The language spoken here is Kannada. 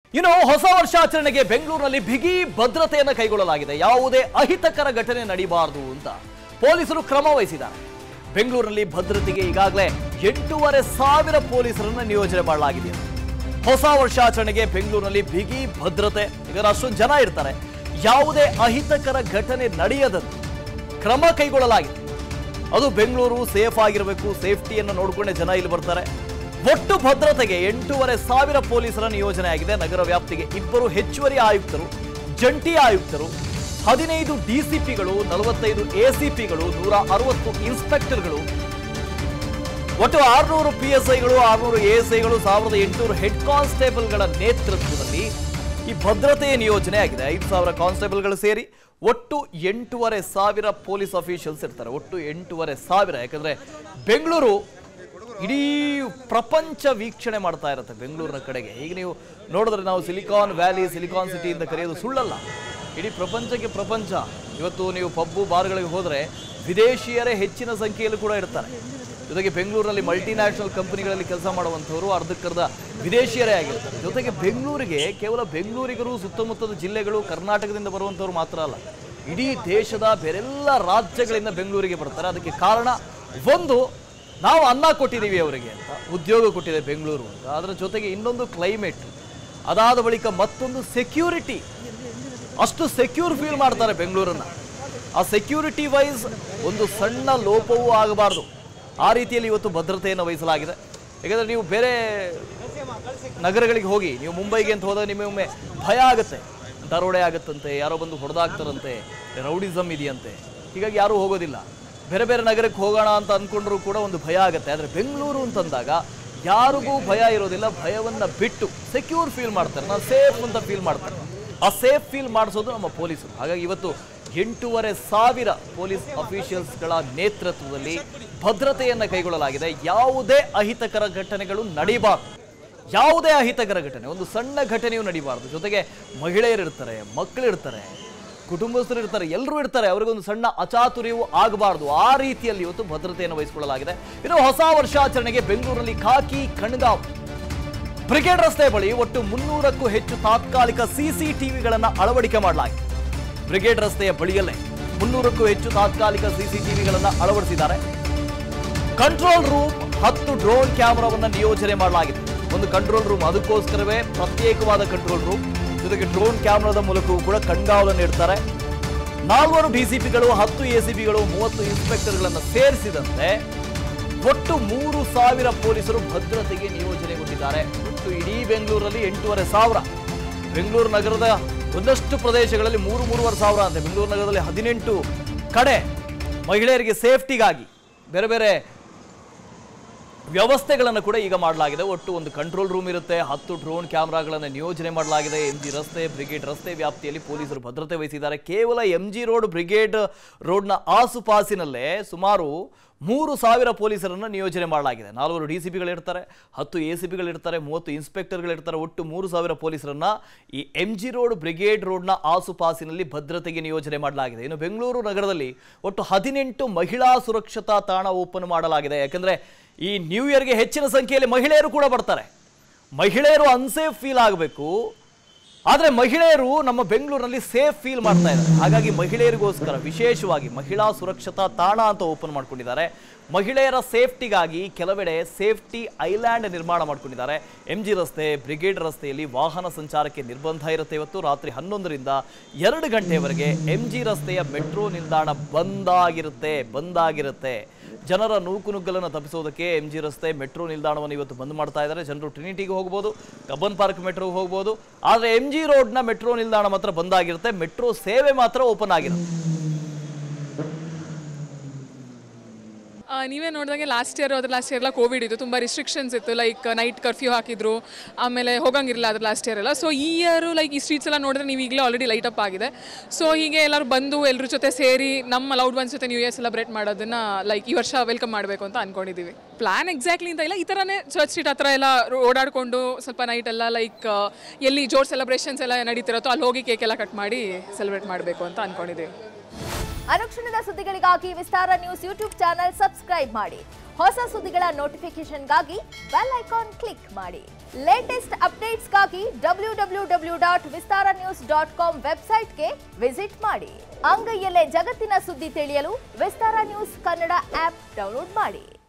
ಇನ್ನು ಹೊಸ ವರ್ಷಾಚರಣೆಗೆ ಬೆಂಗಳೂರಿನಲ್ಲಿ ಬಿಗಿ ಭದ್ರತೆಯನ್ನು ಕೈಗೊಳ್ಳಲಾಗಿದೆ ಯಾವುದೇ ಅಹಿತಕರ ಘಟನೆ ನಡೀಬಾರದು ಅಂತ ಪೊಲೀಸರು ಕ್ರಮ ವಹಿಸಿದ್ದಾರೆ ಬೆಂಗಳೂರಿನಲ್ಲಿ ಭದ್ರತೆಗೆ ಈಗಾಗಲೇ ಎಂಟೂವರೆ ಸಾವಿರ ಪೊಲೀಸರನ್ನ ನಿಯೋಜನೆ ಮಾಡಲಾಗಿದೆ ಹೊಸ ವರ್ಷಾಚರಣೆಗೆ ಬೆಂಗಳೂರಿನಲ್ಲಿ ಬಿಗಿ ಭದ್ರತೆ ಈಗ ಅಷ್ಟೊಂದು ಜನ ಇರ್ತಾರೆ ಯಾವುದೇ ಅಹಿತಕರ ಘಟನೆ ನಡೆಯದಂತೆ ಕ್ರಮ ಕೈಗೊಳ್ಳಲಾಗಿದೆ ಅದು ಬೆಂಗಳೂರು ಸೇಫ್ ಆಗಿರಬೇಕು ಸೇಫ್ಟಿಯನ್ನು ನೋಡಿಕೊಂಡೇ ಜನ ಇಲ್ಲಿ ಬರ್ತಾರೆ ಒಟ್ಟು ಭದ್ರತೆಗೆ ಎಂಟೂವರೆ ಸಾವಿರ ಪೊಲೀಸರ ನಿಯೋಜನೆ ಆಗಿದೆ ನಗರ ವ್ಯಾಪ್ತಿಗೆ ಇಬ್ಬರು ಹೆಚ್ಚುವರಿ ಆಯುಕ್ತರು ಜಂಟಿ ಆಯುಕ್ತರು ಹದಿನೈದು ಡಿಸಿಪಿಗಳು ನಲವತ್ತೈದು ಎಸಿಪಿಗಳು ನೂರ ಅರವತ್ತು ಇನ್ಸ್ಪೆಕ್ಟರ್ಗಳು ಒಟ್ಟು ಆರುನೂರು ಪಿ ಎಸ್ ಐಗಳು ಆರುನೂರು ಎ ಎಸ್ ಐಗಳು ಸಾವಿರದ ಎಂಟುನೂರು ಹೆಡ್ ಕಾನ್ಸ್ಟೇಬಲ್ಗಳ ನೇತೃತ್ವದಲ್ಲಿ ಈ ಭದ್ರತೆಯ ನಿಯೋಜನೆ ಆಗಿದೆ ಐದು ಸಾವಿರ ಕಾನ್ಸ್ಟೇಬಲ್ಗಳು ಸೇರಿ ಒಟ್ಟು ಎಂಟೂವರೆ ಸಾವಿರ ಪೊಲೀಸ್ ಅಫಿಷಿಯಲ್ಸ್ ಇರ್ತಾರೆ ಒಟ್ಟು ಎಂಟೂವರೆ ಸಾವಿರ ಯಾಕಂದ್ರೆ ಬೆಂಗಳೂರು ಇಡೀ ಪ್ರಪಂಚ ವೀಕ್ಷಣೆ ಮಾಡ್ತಾ ಇರುತ್ತೆ ಬೆಂಗಳೂರಿನ ಕಡೆಗೆ ಈಗ ನೀವು ನೋಡಿದ್ರೆ ನಾವು ಸಿಲಿಕಾನ್ ವ್ಯಾಲಿ ಸಿಲಿಕಾನ್ ಸಿಟಿ ಅಂತ ಕರೆಯೋದು ಸುಳ್ಳಲ್ಲ ಇಡೀ ಪ್ರಪಂಚಕ್ಕೆ ಪ್ರಪಂಚ ಇವತ್ತು ನೀವು ಪಬ್ಬು ಬಾರ್ಗಳಿಗೆ ಹೋದರೆ ವಿದೇಶಿಯರೇ ಹೆಚ್ಚಿನ ಸಂಖ್ಯೆಯಲ್ಲಿ ಕೂಡ ಇರ್ತಾರೆ ಜೊತೆಗೆ ಬೆಂಗಳೂರಿನಲ್ಲಿ ಮಲ್ಟಿನ್ಯಾಷನಲ್ ಕಂಪನಿಗಳಲ್ಲಿ ಕೆಲಸ ಮಾಡುವಂಥವರು ಅರ್ಧಕ್ಕರ್ಧ ವಿದೇಶಿಯರೇ ಆಗಿರ್ತಾರೆ ಜೊತೆಗೆ ಬೆಂಗಳೂರಿಗೆ ಕೇವಲ ಬೆಂಗಳೂರಿಗರು ಸುತ್ತಮುತ್ತಲ ಜಿಲ್ಲೆಗಳು ಕರ್ನಾಟಕದಿಂದ ಬರುವಂಥವ್ರು ಮಾತ್ರ ಅಲ್ಲ ಇಡೀ ದೇಶದ ಬೇರೆಲ್ಲ ರಾಜ್ಯಗಳಿಂದ ಬೆಂಗಳೂರಿಗೆ ಬರ್ತಾರೆ ಅದಕ್ಕೆ ಕಾರಣ ಒಂದು ನಾವು ಅನ್ನ ಕೊಟ್ಟಿದ್ದೀವಿ ಅವರಿಗೆ ಅಂತ ಉದ್ಯೋಗ ಕೊಟ್ಟಿದೆ ಬೆಂಗಳೂರು ಅಂತ ಅದರ ಜೊತೆಗೆ ಇನ್ನೊಂದು ಕ್ಲೈಮೇಟ್ ಅದಾದ ಬಳಿಕ ಮತ್ತೊಂದು ಸೆಕ್ಯೂರಿಟಿ ಅಷ್ಟು ಸೆಕ್ಯೂರ್ ಫೀಲ್ ಮಾಡ್ತಾರೆ ಬೆಂಗಳೂರನ್ನ ಆ ಸೆಕ್ಯೂರಿಟಿ ವೈಸ್ ಒಂದು ಸಣ್ಣ ಲೋಪವೂ ಆಗಬಾರ್ದು ಆ ರೀತಿಯಲ್ಲಿ ಇವತ್ತು ಭದ್ರತೆಯನ್ನು ವಹಿಸಲಾಗಿದೆ ಯಾಕಂದ್ರೆ ನೀವು ಬೇರೆ ನಗರಗಳಿಗೆ ಹೋಗಿ ನೀವು ಮುಂಬೈಗೆ ಅಂತ ಹೋದಾಗ ನಿಮಗೆ ಭಯ ಆಗುತ್ತೆ ದರೋಡೆ ಆಗುತ್ತಂತೆ ಯಾರೋ ಬಂದು ಹೊಡೆದಾಗ್ತಾರಂತೆ ರೌಡಿಸಮ್ ಇದೆಯಂತೆ ಹೀಗಾಗಿ ಯಾರೂ ಹೋಗೋದಿಲ್ಲ ಬೇರೆ ಬೇರೆ ನಗರಕ್ಕೆ ಹೋಗೋಣ ಅಂತ ಅಂದ್ಕೊಂಡ್ರು ಕೂಡ ಒಂದು ಭಯ ಆಗುತ್ತೆ ಆದರೆ ಬೆಂಗಳೂರು ಅಂತಂದಾಗ ಯಾರಿಗೂ ಭಯ ಇರೋದಿಲ್ಲ ಭಯವನ್ನ ಬಿಟ್ಟು ಸೆಕ್ಯೂರ್ ಫೀಲ್ ಮಾಡ್ತಾರೆ ನಾನು ಸೇಫ್ ಅಂತ ಫೀಲ್ ಮಾಡ್ತಾರೆ ಆ ಸೇಫ್ ಫೀಲ್ ಮಾಡಿಸೋದು ನಮ್ಮ ಪೊಲೀಸರು ಹಾಗಾಗಿ ಇವತ್ತು ಎಂಟೂವರೆ ಸಾವಿರ ಪೊಲೀಸ್ ಅಫಿಷಿಯಲ್ಸ್ಗಳ ನೇತೃತ್ವದಲ್ಲಿ ಭದ್ರತೆಯನ್ನು ಕೈಗೊಳ್ಳಲಾಗಿದೆ ಯಾವುದೇ ಅಹಿತಕರ ಘಟನೆಗಳು ನಡೀಬಾರ್ದು ಯಾವುದೇ ಅಹಿತಕರ ಘಟನೆ ಒಂದು ಸಣ್ಣ ಘಟನೆಯೂ ನಡೀಬಾರ್ದು ಜೊತೆಗೆ ಮಹಿಳೆಯರಿರ್ತಾರೆ ಮಕ್ಕಳಿರ್ತಾರೆ ಕುಟುಂಬಸ್ಥರು ಇರ್ತಾರೆ ಎಲ್ಲರೂ ಇರ್ತಾರೆ ಅವರಿಗೊಂದು ಸಣ್ಣ ಅಚಾತುರ್ಯವೂ ಆಗಬಾರ್ದು ಆ ರೀತಿಯಲ್ಲಿ ಇವತ್ತು ಭದ್ರತೆಯನ್ನು ವಹಿಸಿಕೊಳ್ಳಲಾಗಿದೆ ಇನ್ನು ಹೊಸ ವರ್ಷಾಚರಣೆಗೆ ಬೆಂಗಳೂರಲ್ಲಿ ಖಾಕಿ ಕಣ್ಗಾವ್ ಬ್ರಿಗೇಡ್ ರಸ್ತೆ ಬಳಿ ಒಟ್ಟು ಮುನ್ನೂರಕ್ಕೂ ಹೆಚ್ಚು ತಾತ್ಕಾಲಿಕ ಸಿಸಿಟಿವಿಗಳನ್ನು ಅಳವಡಿಕೆ ಮಾಡಲಾಗಿದೆ ಬ್ರಿಗೇಡ್ ರಸ್ತೆಯ ಬಳಿಯಲ್ಲೇ ಮುನ್ನೂರಕ್ಕೂ ಹೆಚ್ಚು ತಾತ್ಕಾಲಿಕ ಸಿಸಿಟಿವಿಗಳನ್ನು ಅಳವಡಿಸಿದ್ದಾರೆ ಕಂಟ್ರೋಲ್ ರೂಮ್ ಹತ್ತು ಡ್ರೋನ್ ಕ್ಯಾಮೆರಾವನ್ನ ನಿಯೋಜನೆ ಮಾಡಲಾಗಿದೆ ಒಂದು ಕಂಟ್ರೋಲ್ ರೂಮ್ ಅದಕ್ಕೋಸ್ಕರವೇ ಪ್ರತ್ಯೇಕವಾದ ಕಂಟ್ರೋಲ್ ರೂಮ್ ಜೊತೆಗೆ ಡ್ರೋನ್ ಕ್ಯಾಮೆರಾದ ಮೂಲಕವೂ ಕೂಡ ಕಣ್ಗಾವಲನ್ನು ಇಡ್ತಾರೆ ನಾಲ್ವರು ಡಿಸಿಪಿಗಳು ಹತ್ತು ಎಸಿಪಿಗಳು ಮೂವತ್ತು ಇನ್ಸ್ಪೆಕ್ಟರ್ಗಳನ್ನು ಸೇರಿಸಿದಂತೆ ಒಟ್ಟು ಮೂರು ಸಾವಿರ ಪೊಲೀಸರು ಭದ್ರತೆಗೆ ನಿಯೋಜನೆಗೊಂಡಿದ್ದಾರೆ ಒಟ್ಟು ಇಡೀ ಬೆಂಗಳೂರಲ್ಲಿ ಎಂಟೂವರೆ ಸಾವಿರ ಬೆಂಗಳೂರು ನಗರದ ಒಂದಷ್ಟು ಪ್ರದೇಶಗಳಲ್ಲಿ ಮೂರು ಮೂರುವರೆ ಸಾವಿರ ಅಂತೆ ಬೆಂಗಳೂರು ನಗರದಲ್ಲಿ ಹದಿನೆಂಟು ಕಡೆ ಮಹಿಳೆಯರಿಗೆ ಸೇಫ್ಟಿಗಾಗಿ ಬೇರೆ ಬೇರೆ ವ್ಯವಸ್ಥೆಗಳನ್ನು ಕೂಡ ಈಗ ಮಾಡಲಾಗಿದೆ ಒಟ್ಟು ಒಂದು ಕಂಟ್ರೋಲ್ ರೂಮ್ ಇರುತ್ತೆ ಹತ್ತು ಡ್ರೋನ್ ಕ್ಯಾಮ್ರಾಗಳನ್ನು ನಿಯೋಜನೆ ಮಾಡಲಾಗಿದೆ ಎಂ ಜಿ ರಸ್ತೆ ಬ್ರಿಗೇಡ್ ರಸ್ತೆ ವ್ಯಾಪ್ತಿಯಲ್ಲಿ ಪೊಲೀಸರು ಭದ್ರತೆ ವಹಿಸಿದ್ದಾರೆ ಕೇವಲ ಎಂ ಜಿ ರೋಡ್ ಬ್ರಿಗೇಡ್ ರೋಡ್ನ ಆಸುಪಾಸಿನಲ್ಲೇ ಸುಮಾರು ಮೂರು ಸಾವಿರ ಪೊಲೀಸರನ್ನು ನಿಯೋಜನೆ ಮಾಡಲಾಗಿದೆ ನಾಲ್ವರು ಡಿ ಸಿ ಪಿಗಳಿರ್ತಾರೆ ಹತ್ತು ಎ ಸಿ ಪಿಗಳಿರ್ತಾರೆ ಮೂವತ್ತು ಇನ್ಸ್ಪೆಕ್ಟರ್ಗಳಿರ್ತಾರೆ ಒಟ್ಟು ಮೂರು ಸಾವಿರ ಪೊಲೀಸರನ್ನ ಈ ಎಂ ಜಿ ರೋಡ್ ಬ್ರಿಗೇಡ್ ರೋಡ್ನ ಆಸುಪಾಸಿನಲ್ಲಿ ಭದ್ರತೆಗೆ ನಿಯೋಜನೆ ಮಾಡಲಾಗಿದೆ ಇನ್ನು ಬೆಂಗಳೂರು ನಗರದಲ್ಲಿ ಒಟ್ಟು ಹದಿನೆಂಟು ಮಹಿಳಾ ಸುರಕ್ಷತಾ ತಾಣ ಓಪನ್ ಮಾಡಲಾಗಿದೆ ಯಾಕಂದ್ರೆ ಈ ನ್ಯೂ ಇಯರ್ಗೆ ಹೆಚ್ಚಿನ ಸಂಖ್ಯೆಯಲ್ಲಿ ಮಹಿಳೆಯರು ಕೂಡ ಬರ್ತಾರೆ ಮಹಿಳೆಯರು ಅನ್ಸೇಫ್ ಫೀಲ್ ಆಗಬೇಕು ಆದರೆ ಮಹಿಳೆಯರು ನಮ್ಮ ಬೆಂಗಳೂರಿನಲ್ಲಿ ಸೇಫ್ ಫೀಲ್ ಮಾಡ್ತಾ ಇದ್ದಾರೆ ಹಾಗಾಗಿ ಮಹಿಳೆಯರಿಗೋಸ್ಕರ ವಿಶೇಷವಾಗಿ ಮಹಿಳಾ ಸುರಕ್ಷತಾ ತಾಣ ಅಂತ ಓಪನ್ ಮಾಡ್ಕೊಂಡಿದ್ದಾರೆ ಮಹಿಳೆಯರ ಸೇಫ್ಟಿಗಾಗಿ ಕೆಲವೆಡೆ ಸೇಫ್ಟಿ ಐಲ್ಯಾಂಡ್ ನಿರ್ಮಾಣ ಮಾಡ್ಕೊಂಡಿದ್ದಾರೆ ಎಂ ಜಿ ರಸ್ತೆ ಬ್ರಿಗೇಡ್ ರಸ್ತೆಯಲ್ಲಿ ವಾಹನ ಸಂಚಾರಕ್ಕೆ ನಿರ್ಬಂಧ ಇರುತ್ತೆ ಇವತ್ತು ರಾತ್ರಿ ಹನ್ನೊಂದರಿಂದ ಎರಡು ಗಂಟೆವರೆಗೆ ಎಂ ಜಿ ರಸ್ತೆಯ ಮೆಟ್ರೋ ನಿಲ್ದಾಣ ಬಂದಾಗಿರುತ್ತೆ ಬಂದಾಗಿರುತ್ತೆ ಜನರ ನೂಕುನುಗ್ಗಲನ್ನು ತಪ್ಪಿಸೋದಕ್ಕೆ ಎಂ ಜಿ ರಸ್ತೆ ಮೆಟ್ರೋ ನಿಲ್ದಾಣವನ್ನು ಇವತ್ತು ಬಂದ್ ಮಾಡ್ತಾ ಇದ್ದಾರೆ ಜನರು ಟ್ರಿನಿಟಿಗೆ ಹೋಗ್ಬೋದು ಕಬ್ಬನ್ ಪಾರ್ಕ್ ಮೆಟ್ರೋಗೆ ಹೋಗ್ಬೋದು ಆದರೆ ಎಂ ಜಿ ರೋಡ್ನ ಮೆಟ್ರೋ ನಿಲ್ದಾಣ ಮಾತ್ರ ಬಂದಾಗಿರುತ್ತೆ ಮೆಟ್ರೋ ಸೇವೆ ಮಾತ್ರ ಓಪನ್ ಆಗಿರುತ್ತೆ ಆ, ನೀವೇ ನೋಡಿದಂಗೆ ಲಾಸ್ಟ್ ಇಯರ್ ಅದ್ರ ಲಾಸ್ಟ್ ಇಯರ್ ಎಲ್ಲ ಕೋವಿಡ್ ಇತ್ತು ತುಂಬ ರಿಸ್ಟ್ರಿಕ್ಷನ್ಸ್ ಇತ್ತು ಲೈಕ್ ನೈಟ್ ಕರ್ಫ್ಯೂ ಹಾಕಿದ್ರು ಆಮೇಲೆ ಹೋಗಂಗಿರಲಿಲ್ಲ ಅದ್ರ ಲಾಸ್ಟ್ ಇಯರ್ ಎಲ್ಲ ಸೊ ಈ ಇಯರು ಲೈಕ್ ಈ ಸ್ಟ್ರೀಟ್ಸ್ ಎಲ್ಲ ನೋಡಿದ್ರೆ ನೀವು ಈಗಲೇ ಆಲ್ರೆಡಿ ಲೈಟ್ ಅಪ್ ಆಗಿದೆ ಸೊ ಹೀಗೆ ಎಲ್ಲರೂ ಬಂದು ಎಲ್ಲರ ಜೊತೆ ಸೇರಿ ನಮ್ಮ ಲೌಡ್ ಒನ್ಸ್ ಜೊತೆ ನ್ಯೂ ಇಯರ್ ಸೆಲೆಬ್ರೇಟ್ ಮಾಡೋದನ್ನ ಲೈಕ್ ಈ ವರ್ಷ ವೆಲ್ಕಮ್ ಮಾಡಬೇಕು ಅಂತ ಅನ್ಕೊಂಡಿದ್ದೀವಿ ಪ್ಲಾನ್ ಎಕ್ಸಾಕ್ಟ್ಲಿ ಅಂತ ಇಲ್ಲ ಈ ಥರನೇ ಚರ್ಚ್ ಸ್ಟ್ರೀಟ್ ಹತ್ರ ಎಲ್ಲ ಓಡಾಡಿಕೊಂಡು ಸ್ವಲ್ಪ ನೈಟ್ ಎಲ್ಲ ಲೈಕ್ ಎಲ್ಲಿ ಜೋರ್ ಸೆಲೆಬ್ರೇಷನ್ಸ್ ಎಲ್ಲ ನಡೀತಿರತ್ತೋ ಅಲ್ಲಿ ಹೋಗಿ ಕೇಕ್ ಎಲ್ಲ ಕಟ್ ಮಾಡಿ ಸೆಲೆಬ್ರೇಟ್ ಮಾಡಬೇಕು ಅಂತ ಅನ್ಕೊಂಡಿದ್ದೀವಿ ಅನುಕ್ಷಣದ ಸುದ್ದಿಗಳಿಗಾಗಿ Vistara news YouTube channel subscribe ಮಾಡಿ ಹೊಸ ಸುದ್ದಿಗಳ ನೋಟಿಫಿಕೇಶನ್ಗಾಗಿ ಬೆಲ್ ಐಕಾನ್ ಕ್ಲಿಕ್ ಮಾಡಿ ಲೇಟೆಸ್ಟ್ ಅಪ್ಡೇಟ್ಸ್ಗಾಗಿ W W W dot Vistara news dot com ವೆಬ್ಸೈಟ್ಗೆ ವಿಸಿಟ್ ಮಾಡಿ ಅಂಗೈಯಲ್ಲೇ ಜಗತ್ತಿನ ಸುದ್ದಿ ತಿಳಿಯಲು Vistara news Kannada app download ಮಾಡಿ